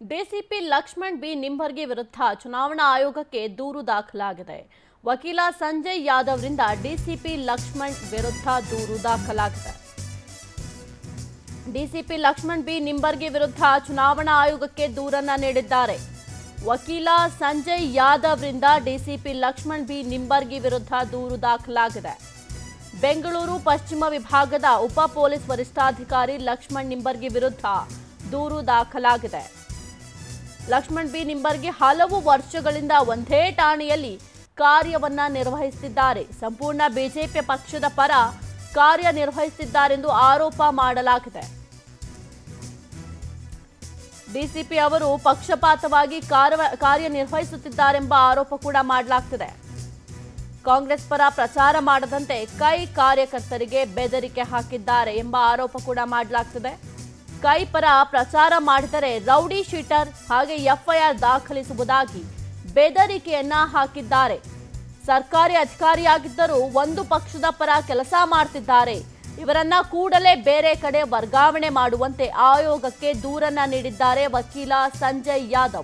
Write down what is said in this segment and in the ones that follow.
DCP Lakshman B Nimbargi ವಿರುದ್ಧ ಚುನಾವಣಾ ಆಯೋಗಕ್ಕೆ ದೂರು ದಾಖಲಾಗಿದೆ ವಕೀಲ ಸಂಜಯ್ ಯಾದವ್ರಿಂದ ಡಿಸಿಪಿ ಲಕ್ಷ್ಮಣ್ ವಿರುದ್ಧ ದೂರು ದಾಖಲಾಗಿದೆ ಡಿಸಿಪಿ ಲಕ್ಷ್ಮಣ್ ಬಿ ನಿಂಬರ್ಗಿ ವಿರುದ್ಧ ಚುನಾವಣಾ ಆಯೋಗಕ್ಕೆ ದೂರನ್ನ ನೀಡಿದ್ದಾರೆ ವಕೀಲ ಸಂಜಯ್ ಯಾದವ್ರಿಂದ ಡಿಸಿಪಿ ಲಕ್ಷ್ಮಣ್ ಬಿ ನಿಂಬರ್ಗಿ ವಿರುದ್ಧ ದೂರು ದಾಖಲಾಗಿದೆ ಬೆಂಗಳೂರು ಪಶ್ಚಿಮ ವಿಭಾಗದ ಉಪ ಪೊಲೀಸ್ ವರಿಷ್ಠಾಧಿಕಾರಿ ಲಕ್ಷ್ಮಣ್ ನಿಂಬರ್ಗಿ ವಿರುದ್ಧ ದೂರು ದಾಖಲಾಗಿದೆ ಲಕ್ಷ್ಮಣ್ ಬಿ ನಿಂಬರ್ಗಿ ಹಲವು ವರ್ಷಗಳಿಂದ ಒಂದೇ ಠಾಣೆಯಲ್ಲಿ ಕಾರ್ಯವನ್ನ ನಿರ್ವಹಿಸುತ್ತಿದ್ದಾರೆ ಸಂಪೂರ್ಣ ಬಿಜೆಪಿ ಪಕ್ಷದ ಪರ ಕಾರ್ಯನಿರ್ವಹಿಸುತ್ತಿದ್ದಾರೆಂದು ಆರೋಪ ಮಾಡಲಾಗಿದೆ ಡಿಸಿಪಿ ಅವರು ಪಕ್ಷಪಾತವಾಗಿ ಕಾರ್ಯ- ಕಾರ್ಯನಿರ್ವಹಿಸುತ್ತಿದ್ದಾರೆಂಬ ಆರೋಪ ಕೂಡ ಮಾಡಲಾಗ್ತಿದೆ ಕಾಂಗ್ರೆಸ್ ಪರ ಪ್ರಚಾರ ಮಾಡದಂತೆ ಕೈ ಕಾರ್ಯಕರ್ತರಿಗೆ ಬೆದರಿಕೆ ಹಾಕಿದ್ದಾರೆ ಎಂಬ ಆರೋಪ ಕೂಡ ಮಾಡಲಾಗ್ತಿದೆ ಕೈ ಪರ ಪ್ರಚಾರ ಮಾಡಿದರೆ ರೌಡಿ ಶೀಟರ್ ಹಾಗೆ ಎಫ್ಐಆರ್ ದಾಖಲಿಸುವುದಾಗಿ ಬೆದರಿಕೆಯನ್ನ ಹಾಕಿದ್ದಾರೆ ಸರ್ಕಾರಿ ಅಧಿಕಾರಿಯಾಗಿದ್ದರೂ ಒಂದು ಪಕ್ಷದ ಪರ ಕೆಲಸ ಮಾಡ್ತಿದ್ದಾರೆ ಇವರನ್ನ ಕೂಡಲೇ ಬೇರೆ ಕಡೆ ವರ್ಗಾವಣೆ ಮಾಡುವಂತೆ ಆಯೋಗಕ್ಕೆ ದೂರನ್ನ ನೀಡಿದ್ದಾರೆ ವಕೀಲ Sanjay Yadav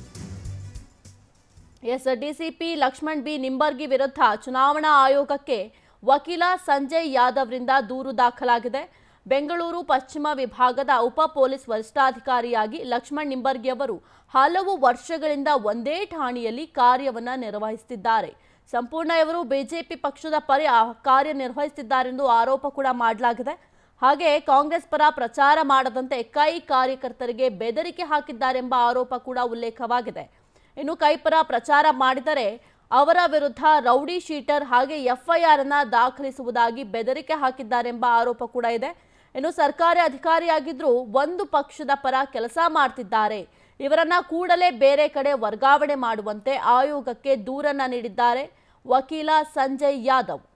S DCP Lakshman B Nimbargi ವಿರುದ್ಧ ಚುನಾವಣಾ ಆಯೋಗಕ್ಕೆ ವಕೀಲ ಸಂಜಯ್ ಯಾದವ್ರಿಂದ ದೂರು ದಾಖಲಾಗಿದೆ ಬೆಂಗಳೂರು ಪಶ್ಚಿಮ ವಿಭಾಗದ ಉಪ ಪೊಲೀಸ್ ವರಿಷ್ಠಾಧಿಕಾರಿಯಾಗಿ ಲಕ್ಷ್ಮಣ್ ನಿಂಬರ್ಗಿ ಅವರು ಹಲವು ವರ್ಷಗಳಿಂದ ಒಂದೇ ಠಾಣೆಯಲ್ಲಿ ಕಾರ್ಯವನ್ನ ನಿರ್ವಹಿಸುತ್ತಿದ್ದಾರೆ ಸಂಪೂರ್ಣ ಇವರು ಬಿಜೆಪಿ ಪಕ್ಷದ ಪರಿ ಆ- ಕಾರ್ಯನಿರ್ವಹಿಸುತ್ತಿದ್ದಾರೆಂದು ಆರೋಪ ಕೂಡ ಮಾಡಲಾಗಿದೆ ಹಾಗೆ ಕಾಂಗ್ರೆಸ್ ಪರ ಪ್ರಚಾರ ಮಾಡದಂತೆ ಕೈ ಕಾರ್ಯಕರ್ತರಿಗೆ ಬೆದರಿಕೆ ಹಾಕಿದ್ದಾರೆಂಬ ಆರೋಪ ಕೂಡ ಉಲ್ಲೇಖವಾಗಿದೆ ಇನ್ನು ಕೈಪರ ಪ್ರಚಾರ ಮಾಡಿದರೆ ಅವರ ವಿರುದ್ಧ ರೌಡಿ ಶೀಟರ್ ಹಾಗೆ ಎಫ್ಐಆರ್ ಅನ್ನ ದಾಖಲಿಸುವುದಾಗಿ ಬೆದರಿಕೆ ಹಾಕಿದ್ದಾರೆಂಬ ಆರೋಪ ಕೂಡ ಇದೆ ಇನ್ನು ಸರ್ಕಾರಿ ಅಧಿಕಾರಿಯಾಗಿದ್ರೂ ಒಂದು ಪಕ್ಷದ ಪರ ಕೆಲಸ ಮಾಡ್ತಿದ್ದಾರೆ ಇವರನ್ನ ಕೂಡಲೇ ಬೇರೆ ಕಡೆ ವರ್ಗಾವಣೆ ಮಾಡುವಂತೆ ಆಯೋಗಕ್ಕೆ ದೂರನ್ನ ನೀಡಿದ್ದಾರೆ ವಕೀಲ ಸಂಜಯ್ ಯಾದವ್